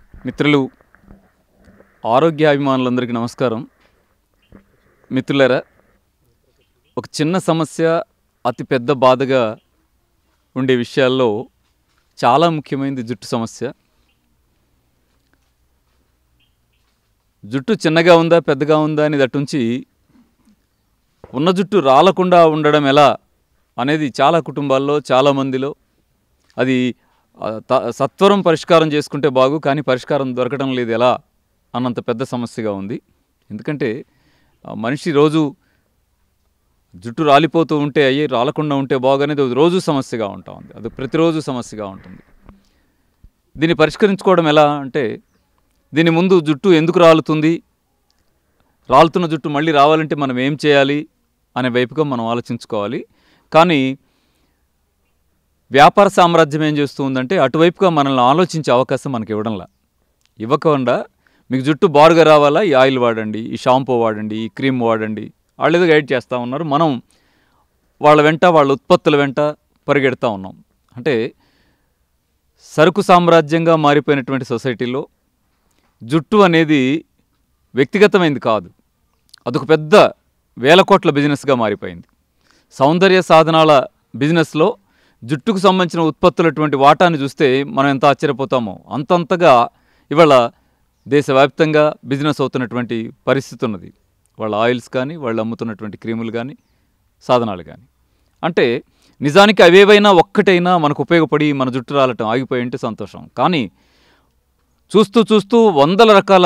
మిత్రులు ఆరోగ్యాభిమానులందరికీ నమస్కారం మిత్రులారా ఒక చిన్న సమస్య అతి పెద్ద బాధగా ఉండే విషయాల్లో చాలా ముఖ్యమైనది జుట్టు సమస్య జుట్టు చిన్నగా ఉందా పెద్దగా ఉందా అనేది అటుంచి ఉన్న జుట్టు రాలకుండా ఉండడం ఎలా అనేది చాలా కుటుంబాల్లో చాలా మందిలో అది ఆ, త- సత్వరం పరిష్కారం చేసుకుంటే బాగు కానీ పరిష్కారం దొరకడం లేదు ఎలా అన్నంత పెద్ద సమస్యగా ఉంది ఎందుకంటే ఆ, మనిషి రోజు జుట్టు రాలిపోతూ ఉంటే అయ్యి రాలకుండా ఉంటే బాగు అనేది అది రోజు సమస్యగా ఉంటా ఉంది అది ప్రతిరోజు సమస్యగా ఉంటుంది దీన్ని పరిష్కరించుకోవడం ఎలా అంటే దీని ముందు జుట్టు ఎందుకు రాలుతుంది రాలుతున్న జుట్టు మళ్ళీ రావాలంటే మనం ఏం చేయాలి అనే వైపుగా మనం ఆలోచించుకోవాలి కానీ వ్యాపార సామ్రాజ్యం ఏం చేస్తూ ఉందంటే అటువైపుగా మనల్ని ఆలోచించే అవకాశం మనకి ఇవ్వడంలా ఇవ్వకుండా మీకు జుట్టు బారుగా రావాలా ఈ ఆయిల్ వాడండి ఈ షాంపూ వాడండి ఈ క్రీమ్ వాడండి వాళ్ళు ఏదో గైడ్ చేస్తూ ఉన్నారు మనం వాళ్ళ వెంట వాళ్ళ ఉత్పత్తుల వెంట పరిగెడతా ఉన్నాం అంటే సరుకు సామ్రాజ్యంగా మారిపోయినటువంటి సొసైటీలో జుట్టు అనేది వ్యక్తిగతమైంది కాదు అదొక పెద్ద వేల కోట్ల బిజినెస్గా మారిపోయింది సౌందర్య సాధనాల బిజినెస్లో జుట్టుకు సంబంధించిన ఉత్పత్తులటువంటి వాటాన్ని చూస్తే మనం ఎంత ఆశ్చర్యపోతామో అంతంతగా ఇవాళ దేశవ్యాప్తంగా బిజినెస్ అవుతున్నటువంటి పరిస్థితి ఉన్నది వాళ్ళ ఆయిల్స్ కానీ వాళ్ళు అమ్ముతున్నటువంటి క్రీములు కానీ సాధనాలు కానీ అంటే నిజానికి అవేవైనా ఒక్కటైనా మనకు ఉపయోగపడి మన జుట్టు రాలటం ఆగిపోయి ఉంటే సంతోషం కానీ చూస్తూ చూస్తూ వందల రకాల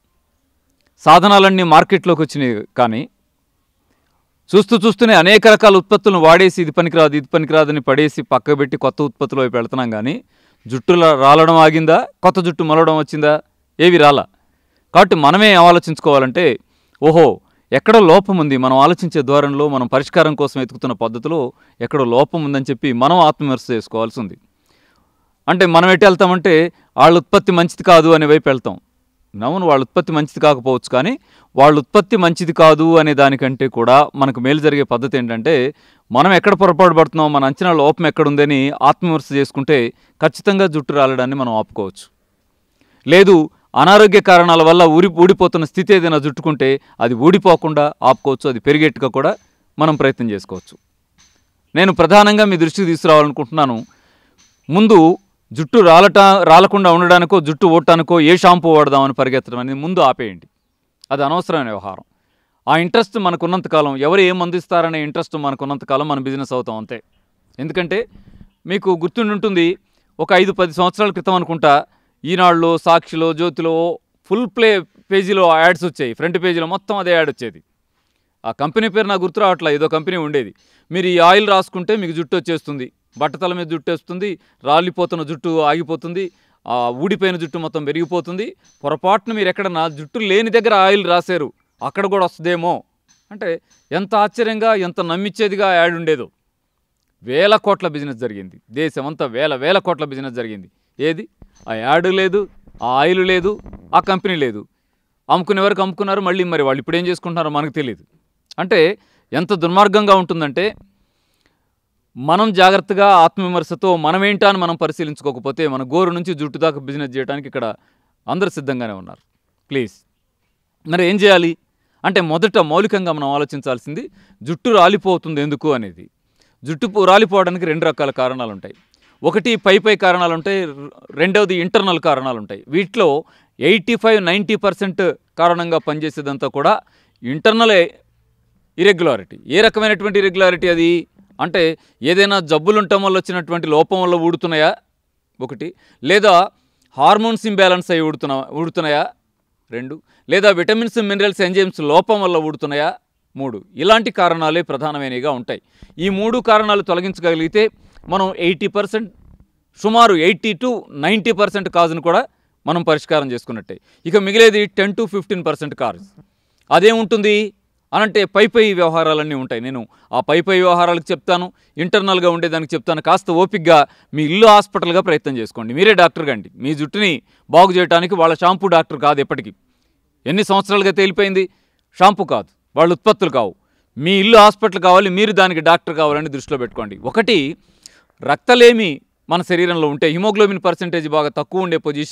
సాధనాలన్నీ మార్కెట్లోకి వచ్చినాయి కానీ చూస్తూ చూస్తూనే అనేక రకాల ఉత్పత్తులను వాడేసి ఇది పనికిరాదు ఇది పనికిరాదని పడేసి పక్క పెట్టి కొత్త ఉత్పత్తులు వైపు వెళ్తున్నాం కానీ జుట్టు లా- రాలడం ఆగిందా కొత్త జుట్టు మొలవడం వచ్చిందా ఏవి రాలా కాబట్టి మనమే ఏం ఆలోచించుకోవాలంటే ఓహో ఎక్కడో లోపం ఉంది మనం ఆలోచించే ధోరణిలో మనం పరిష్కారం కోసం వెతుకుతున్న పద్ధతిలో ఎక్కడో లోపం ఉందని చెప్పి మనం ఆత్మవిమర్శ చేసుకోవాల్సి ఉంది అంటే మనం ఎటు వెళ్తామంటే వాళ్ళ ఉత్పత్తి మంచిది కాదు అనే వైపు వెళ్తాం అవును వాళ్ళ ఉత్పత్తి మంచిది కాకపోవచ్చు కానీ వాళ్ళ ఉత్పత్తి మంచిది కాదు అనే దానికంటే కూడా మనకు మేలు జరిగే పద్ధతి ఏంటంటే మనం ఎక్కడ పొరపాటు పడుతున్నాం మన అంచనా లోపం ఎక్కడుందని ఆత్మవిమర్శ చేసుకుంటే ఖచ్చితంగా జుట్టు రాలడాన్ని మనం ఆపుకోవచ్చు లేదు అనారోగ్య కారణాల వల్ల ఊరి ఊడిపోతున్న స్థితి ఏదైనా జుట్టుకుంటే అది ఊడిపోకుండా ఆపుకోవచ్చు అది పెరిగేట్టుగా కూడా మనం ప్రయత్నం చేసుకోవచ్చు నేను ప్రధానంగా మీ దృష్టికి తీసుకురావాలనుకుంటున్నాను ముందు జుట్టు రాలట రాలకుండా ఉండడానికో జుట్టు ఓడటానికో ఏ షాంపూ వాడదామని పరిగెత్తడం అనేది ముందు ఆపేయండి అది అనవసరమైన వ్యవహారం ఆ ఇంట్రెస్ట్ మనకున్నంతకాలం ఎవరు ఏం అందిస్తారనే ఇంట్రెస్ట్ మనకున్నంతకాలం మన బిజినెస్ అవుతాం అంతే ఎందుకంటే మీకు గుర్తుండి ఉంటుంది ఒక ఐదు పది సంవత్సరాల క్రితం అనుకుంటా ఈనాడులో సాక్షిలో జ్యోతిలో ఫుల్ ప్లే పేజీలో యాడ్స్ వచ్చాయి ఫ్రంట్ పేజీలో మొత్తం అదే యాడ్ వచ్చేది ఆ కంపెనీ పేరు నాకు గుర్తు రావట్లా ఏదో కంపెనీ ఉండేది మీరు ఈ ఆయిల్ రాసుకుంటే మీకు జుట్టు వచ్చేస్తుంది బట్టతల మీద జుట్టు వస్తుంది రాలిపోతున్న జుట్టు ఆగిపోతుంది ఆ ఊడిపోయిన జుట్టు మొత్తం పెరిగిపోతుంది పొరపాటున మీరు ఎక్కడన్నా జుట్టు లేని దగ్గర ఆయిల్ రాశారు అక్కడ కూడా వస్తుందేమో అంటే ఎంత ఆశ్చర్యంగా ఎంత నమ్మిచ్చేదిగా ఆ యాడ్ ఉండేదో వేల కోట్ల బిజినెస్ జరిగింది దేశం అంతా వేల వేల కోట్ల బిజినెస్ జరిగింది ఏది ఆ యాడ్ లేదు ఆ ఆయిల్ లేదు ఆ కంపెనీ లేదు అమ్ముకునే వరకు అమ్ముకున్నారు మళ్ళీ మరి వాళ్ళు ఇప్పుడు ఏం చేసుకుంటున్నారో మనకు తెలియదు అంటే ఎంత దుర్మార్గంగా ఉంటుందంటే మనం జాగ్రత్తగా ఆత్మవిమర్శతో మనమేంటా అని మనం పరిశీలించుకోకపోతే మన గోరు నుంచి జుట్టు దాకా బిజినెస్ చేయడానికి ఇక్కడ అందరు సిద్ధంగానే ఉన్నారు ప్లీజ్ మరి ఏం చేయాలి అంటే మొదట మౌలికంగా మనం ఆలోచించాల్సింది జుట్టు రాలిపోతుంది ఎందుకు అనేది జుట్టు పో- రాలిపోవడానికి రెండు రకాల కారణాలు ఉంటాయి ఒకటి పై పై కారణాలు ఉంటాయి ర- రెండవది ఇంటర్నల్ కారణాలు ఉంటాయి వీటిలో ఎయిటీ ఫైవ్ నైంటీ పర్సెంట్ కారణంగా పనిచేసేదంతా కూడా ఇంటర్నలే ఇరెగ్యులారిటీ ఏ రకమైనటువంటి ఇరెగ్యులారిటీ అది అంటే ఏదైనా జబ్బులు ఉండటం వల్ల వచ్చినటువంటి లోపం వల్ల ఊడుతున్నాయా ఒకటి లేదా హార్మోన్స్ ఇంబ్యాలెన్స్ అయి ఊడుతున్నా ఊడుతున్నాయా రెండు లేదా విటమిన్స్ మినరల్స్ ఎంజైమ్స్ లోపం వల్ల ఊడుతున్నాయా మూడు ఇలాంటి కారణాలే ప్రధానమైనవిగా ఉంటాయి ఈ మూడు కారణాలు తొలగించగలిగితే మనం ఎయిటీ పర్సెంట్ సుమారు ఎయిటీ టు నైంటీ పర్సెంట్ కాజును కూడా మనం పరిష్కారం చేసుకున్నట్టే ఇక మిగిలేది ten to fifteen percent cause అదేముంటుంది అనంటే పై పై వ్యవహారాలన్నీ ఉంటాయి నేను ఆ పై పై వ్యవహారాలకు చెప్తాను ఇంటర్నల్గా ఉండేదానికి చెప్తాను కాస్త ఓపిక్గా మీ ఇల్లు హాస్పిటల్గా ప్రయత్నం చేసుకోండి మీరే డాక్టర్ కండి మీ జుట్టుని బాగు చేయడానికి వాళ్ళ షాంపూ డాక్టర్ కాదు ఎప్పటికీ ఎన్ని సంవత్సరాలుగా తేలిపోయింది షాంపూ కాదు వాళ్ళ ఉత్పత్తులు కావు మీ ఇల్లు హాస్పిటల్ కావాలి మీరు దానికి డాక్టర్ కావాలని దృష్టిలో పెట్టుకోండి ఒకటి రక్తలేమి మన శరీరంలో ఉంటే హిమోగ్లోబిన్ పర్సెంటేజ్ బాగా తక్కువ ఉండే పొజిషన్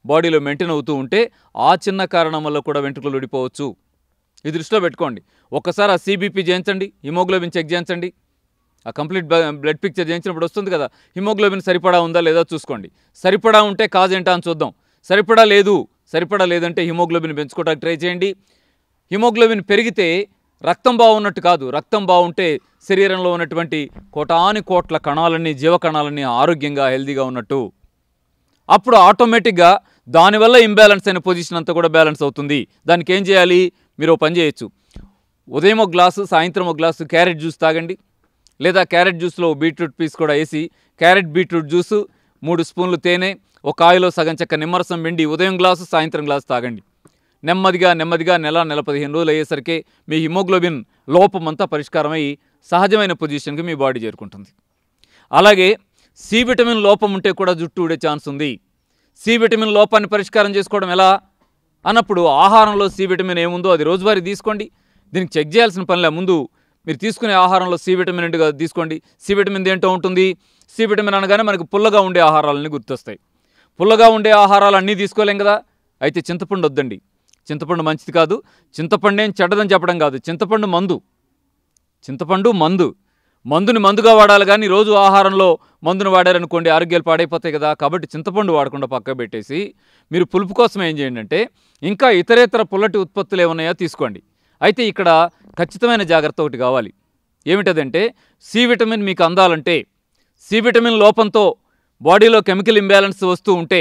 బాడీలో మెయింటైన్ అవుతూ ఉంటే ఆ చిన్న కారణం వల్ల కూడా వెంట్రుకలు ఊడిపోవచ్చు ఇది దృష్టిలో పెట్టుకోండి ఒక్కసారి ఆ సిబిపి చేయించండి హిమోగ్లోబిన్ చెక్ చేయించండి ఆ కంప్లీట్ బ్లడ్ పిక్చర్ చేయించినప్పుడు వస్తుంది కదా హిమోగ్లోబిన్ సరిపడా ఉందా లేదా చూసుకోండి సరిపడా ఉంటే కాజ్ ఏంటా అని చూద్దాం సరిపడా లేదు సరిపడా లేదంటే హిమోగ్లోబిన్ పెంచుకోవడానికి ట్రై చేయండి హిమోగ్లోబిన్ పెరిగితే రక్తం బాగున్నట్టు కాదు రక్తం బాగుంటే శరీరంలో ఉన్నటువంటి కోటాని కోట్ల కణాలన్నీ జీవ కణాలన్నీ ఆరోగ్యంగా హెల్తీగా ఉన్నట్టు అప్పుడు ఆటోమేటిక్గా దానివల్ల ఇంబ్యాలెన్స్ అయిన పొజిషన్ అంతా కూడా బ్యాలెన్స్ అవుతుంది దానికి ఏం చేయాలి మీరు ఓ పని చేయొచ్చు ఉదయం ఒక గ్లాసు సాయంత్రం ఒక గ్లాసు క్యారెట్ జ్యూస్ తాగండి లేదా క్యారెట్ జ్యూస్లో బీట్రూట్ పీస్ కూడా వేసి క్యారెట్ బీట్రూట్ జ్యూసు మూడు స్పూన్లు తేనె ఒక ఆయిలో సగం చెక్క నిమ్మరసం పిండి ఉదయం గ్లాసు సాయంత్రం గ్లాసు తాగండి నెమ్మదిగా నెమ్మదిగా నెల నెల పదిహేను రోజులు అయ్యేసరికి మీ హిమోగ్లోబిన్ లోపం అంతా పరిష్కారమై సహజమైన పొజిషన్కి మీ బాడీ చేరుకుంటుంది అలాగే సి విటమిన్ లోపం ఉంటే కూడా జుట్టు ఊడే ఛాన్స్ ఉంది సి విటమిన్ లోపాన్ని పరిష్కారం చేసుకోవడం ఎలా అన్నప్పుడు ఆహారంలో సి విటమిన్ ఏముందో అది రోజువారీ తీసుకోండి దీనికి చెక్ చేయాల్సిన పనిలే ముందు మీరు తీసుకునే ఆహారంలో సి విటమిన్ ఏంటిగా తీసుకోండి సి విటమిన్ ఏంటో ఉంటుంది సి విటమిన్ అనగానే మనకు పుల్లగా ఉండే ఆహారాలన్నీ గుర్తొస్తాయి పుల్లగా ఉండే ఆహారాలు అన్నీ తీసుకోలేం కదా అయితే చింతపండు వద్దండి చింతపండు మంచిది కాదు చింతపండు ఏం చెడ్డదని చెప్పడం కాదు చింతపండు మందు చింతపండు మందు మందుని మందుగా వాడాలి కానీ రోజు ఆహారంలో మందును వాడారనుకోండి ఆరోగ్యాలు పాడైపోతాయి కదా కాబట్టి చింతపండు వాడకుండా పక్కకు పెట్టేసి మీరు పులుపు కోసం ఏం చేయండి అంటే ఇంకా ఇతరేతర పుల్లటి ఉత్పత్తులు ఏమున్నాయో తీసుకోండి అయితే ఇక్కడ ఖచ్చితమైన జాగ్రత్త ఒకటి కావాలి ఏమిటదంటే సి విటమిన్ మీకు అందాలంటే సి విటమిన్ లోపంతో బాడీలో కెమికల్ ఇంబ్యాలెన్స్ వస్తూ ఉంటే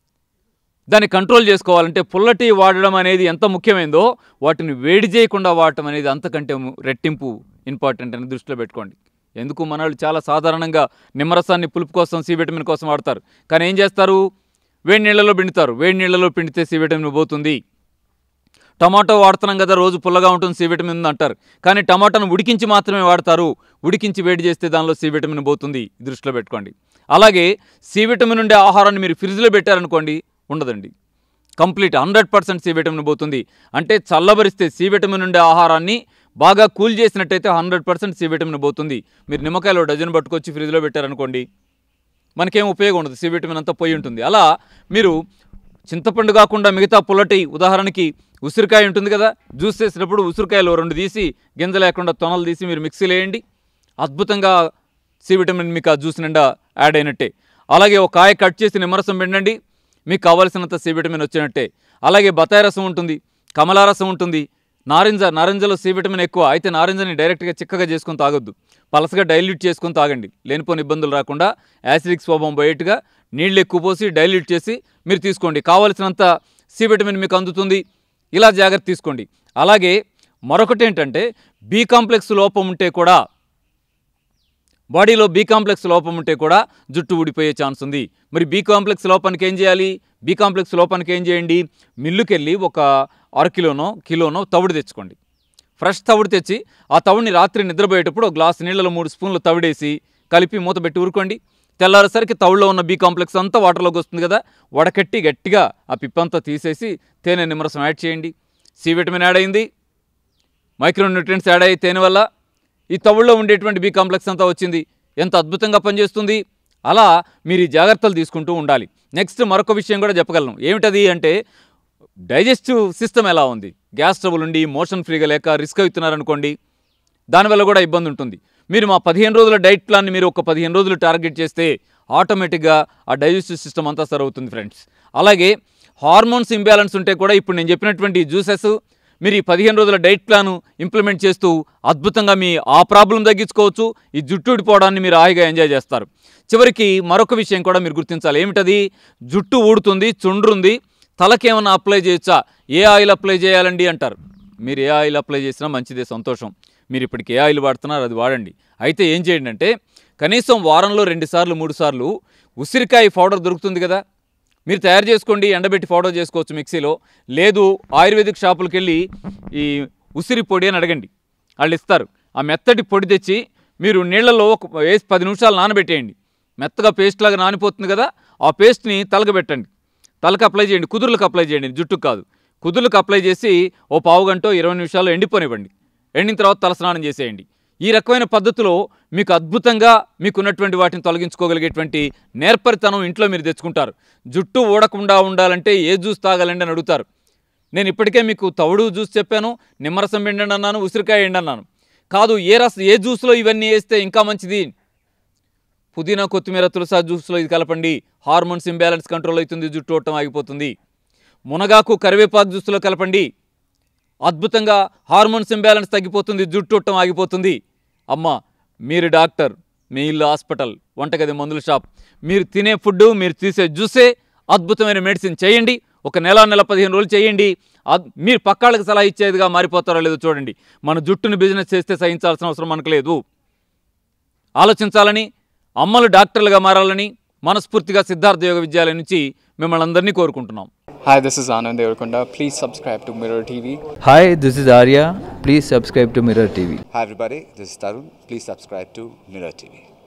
దాన్ని కంట్రోల్ చేసుకోవాలంటే పుల్లటి వాడడం అనేది ఎంత ముఖ్యమైందో వాటిని వేడి చేయకుండా వాడటం అనేది అంతకంటే ము- రెట్టింపు ఇంపార్టెంట్ అని దృష్టిలో పెట్టుకోండి ఎందుకు మనవాళ్ళు చాలా సాధారణంగా నిమ్మరసాన్ని పులుపు కోసం సి విటమిన్ కోసం వాడతారు కానీ ఏం చేస్తారు వేడి నీళ్ళలో పిండుతారు వేడి నీళ్ళలో పిండితే సి విటమిన్ పోతుంది టమాటో వాడుతున్నాం కదా రోజు పుల్లగా ఉంటుంది సి విటమిన్ ఉంది అంటారు కానీ టమాటాను ఉడికించి మాత్రమే వాడతారు ఉడికించి వేడి చేస్తే దానిలో సి విటమిన్ పోతుంది ఇది దృష్టిలో పెట్టుకోండి అలాగే సి విటమిన్ ఉండే ఆహారాన్ని మీరు ఫ్రిడ్జ్లో పెట్టారనుకోండి ఉండదండి complete hundred percent C vitamin పోతుంది అంటే చల్లబరిస్తే సి విటమిన్ ఉండే ఆహారాన్ని బాగా కూల్ చేసినట్టయితే హండ్రెడ్ పర్సెంట్ సి విటమిన్ పోతుంది మీరు నిమ్మకాయలు డజన్ పట్టుకొచ్చి ఫ్రిడ్జ్లో పెట్టారనుకోండి మనకేం ఉపయోగం ఉండదు సి విటమిన్ అంతా పోయి ఉంటుంది అలా మీరు చింతపండు కాకుండా మిగతా పుల్లటి ఉదాహరణకి ఉసిరికాయ ఉంటుంది కదా జ్యూస్ చేసినప్పుడు ఉసిరికాయలు రెండు తీసి గింజ లేకుండా తొనలు తీసి మీరు మిక్సీలో వేయండి అద్భుతంగా సి విటమిన్ మీకు ఆ జ్యూస్ నిండా యాడ్ అయినట్టే అలాగే ఒక కాయ కట్ చేసి నిమ్మరసం పిండండి మీకు కావలసినంత సి విటమిన్ వచ్చినట్టే అలాగే బత్తాయి రసం ఉంటుంది కమలా రసం ఉంటుంది నారింజ నారింజలో సి విటమిన్ ఎక్కువ అయితే నారింజని డైరెక్ట్గా చిక్కగా చేసుకొని తాగొద్దు పలసగా డైల్యూట్ చేసుకొని తాగండి లేనిపోని ఇబ్బందులు రాకుండా యాసిడిక్ స్వభావం బయటగా నీళ్ళు ఎక్కువ పోసి డైల్యూట్ చేసి మీరు తీసుకోండి కావలసినంత సి విటమిన్ మీకు అందుతుంది ఇలా జాగ్రత్త తీసుకోండి అలాగే మరొకటి ఏంటంటే బి కాంప్లెక్స్ లోపం ఉంటే కూడా బాడీలో బి కాంప్లెక్స్ లోపం ఉంటే కూడా జుట్టు ఊడిపోయే ఛాన్స్ ఉంది మరి బి కాంప్లెక్స్ లోపానికి ఏం చేయాలి బి కాంప్లెక్స్ లోపానికి ఏం చేయండి మిల్లుకెళ్ళి ఒక అర కిలోనో కిలోనో తవుడు తెచ్చుకోండి ఫ్రెష్ తవుడు తెచ్చి ఆ తవుడిని రాత్రి నిద్రపోయేటప్పుడు ఒక గ్లాస్ నీళ్ళలో మూడు స్పూన్లు తవిడేసి కలిపి మూత పెట్టి ఊరుకోండి తెల్లారేసరికి తవుడులో ఉన్న బి కాంప్లెక్స్ అంతా వాటర్లోకి వస్తుంది కదా వడకట్టి గట్టిగా ఆ పిప్పంతా తీసేసి తేనె నిమ్మరసం యాడ్ చేయండి సి విటమిన్ యాడ్ అయింది మైక్రో న్యూట్రియంట్స్ యాడ్ అయ్యి తేనె వల్ల ఈ తవుల్లో ఉండేటువంటి బి కాంప్లెక్స్ అంతా వచ్చింది ఎంత అద్భుతంగా పనిచేస్తుంది అలా మీరు ఈ జాగ్రత్తలు తీసుకుంటూ ఉండాలి నెక్స్ట్ మరొక విషయం కూడా చెప్పగలను ఏమిటది అంటే డైజెస్టివ్ సిస్టమ్ ఎలా ఉంది గ్యాస్ ట్రబుల్ ఉండి మోషన్ ఫ్రీగా లేక రిస్క్ అవుతున్నారనుకోండి దానివల్ల కూడా ఇబ్బంది ఉంటుంది మీరు మా పదిహేను రోజుల డైట్ ప్లాన్ని మీరు ఒక పదిహేను రోజులు టార్గెట్ చేస్తే ఆటోమేటిక్గా ఆ డైజెస్టివ్ సిస్టమ్ అంతా సరి అవుతుంది ఫ్రెండ్స్ అలాగే హార్మోన్స్ ఇంబ్యాలెన్స్ ఉంటే కూడా ఇప్పుడు నేను చెప్పినటువంటి జ్యూసెస్ మీరు ఈ పదిహేను రోజుల డైట్ ప్లాన్ ఇంప్లిమెంట్ చేస్తూ అద్భుతంగా మీ ఆ ప్రాబ్లం తగ్గించుకోవచ్చు ఈ జుట్టు ఊడిపోవడాన్ని మీరు హాయిగా ఎంజాయ్ చేస్తారు చివరికి మరొక విషయం కూడా మీరు గుర్తించాలి ఏమిటది జుట్టు ఊడుతుంది చుండ్రుంది తలకేమన్నా అప్లై చేయొచ్చా ఏ ఆయిల్ అప్లై చేయాలండి అంటారు మీరు ఏ ఆయిల్ అప్లై చేసినా మంచిదే సంతోషం మీరు ఇప్పటికి ఏ ఆయిల్ వాడుతున్నారు అది వాడండి అయితే ఏం చేయండి అంటే కనీసం వారంలో రెండు సార్లు మూడు సార్లు ఉసిరికాయ పౌడర్ దొరుకుతుంది కదా మీరు తయారు చేసుకోండి ఎండబెట్టి పౌడర్ చేసుకోవచ్చు మిక్సీలో లేదు ఆయుర్వేదిక్ షాపులకు వెళ్ళి ఈ ఉసిరి పొడి అని అడగండి వాళ్ళు ఇస్తారు ఆ మెత్తటి పొడి తెచ్చి మీరు నీళ్ళలో ఒక వేసి పది నిమిషాలు నానబెట్టేయండి మెత్తగా పేస్ట్ లాగా నానిపోతుంది కదా ఆ పేస్ట్ని తలకబెట్టండి తలకు అప్లై చేయండి కుదుర్లకు అప్లై చేయండి జుట్టుకు కాదు కుదుర్లకు అప్లై చేసి ఓ పావు గంట ఇరవై నిమిషాలు ఎండిపోనివ్వండి ఎండిన తర్వాత తలస్నానం చేసేయండి ఈ రకమైన పద్ధతిలో మీకు అద్భుతంగా మీకున్నటువంటి వాటిని తొలగించుకోగలిగేటువంటి నేర్పరితనం ఇంట్లో మీరు తెచ్చుకుంటారు జుట్టు ఊడకుండా ఉండాలంటే ఏ జ్యూస్ తాగాలండి అని అడుగుతారు నేను ఇప్పటికే మీకు తవుడు జ్యూస్ చెప్పాను నిమ్మరసం ఎండండి అన్నాను ఉసిరికాయ ఎండి అన్నాను కాదు ఏ రస ఏ జ్యూస్లో ఇవన్నీ వేస్తే ఇంకా మంచిది పుదీనా కొత్తిమీర తులసా జ్యూస్లో ఇది కలపండి హార్మోన్స్ ఇంబ్యాలెన్స్ కంట్రోల్ అవుతుంది జుట్టు ఓటం ఆగిపోతుంది మునగాకు కరివేపాకు జ్యూస్లో కలపండి అద్భుతంగా హార్మోన్స్ ఇంబ్యాలెన్స్ తగ్గిపోతుంది జుట్టు ఓటం ఆగిపోతుంది అమ్మ మీరు డాక్టర్ మీ ఇల్లు హాస్పిటల్ వంటగది మందుల షాప్ మీరు తినే ఫుడ్ మీరు తీసే జ్యూసే అద్భుతమైన మెడిసిన్ చేయండి ఒక నెల నెల పదిహేను రోజులు చేయండి అద్- మీరు పక్కాళ్ళకి సలహా ఇచ్చేదిగా మారిపోతారో లేదో చూడండి మన జుట్టుని బిజినెస్ చేస్తే సహించాల్సిన అవసరం మనకు లేదు ఆలోచించాలని అమ్మలు డాక్టర్లుగా మారాలని మనస్ఫూర్తిగా సిద్ధార్థ యోగ విద్యాలయం నుంచి మిమ్మల్ని అందరినీ కోరుకుంటున్నాం Hi, this is Anand Devarkonda. Please subscribe to Mirror TV. Hi, this is Arya. Please subscribe to Mirror TV. Hi everybody, this is Tarun. Please subscribe to Mirror TV.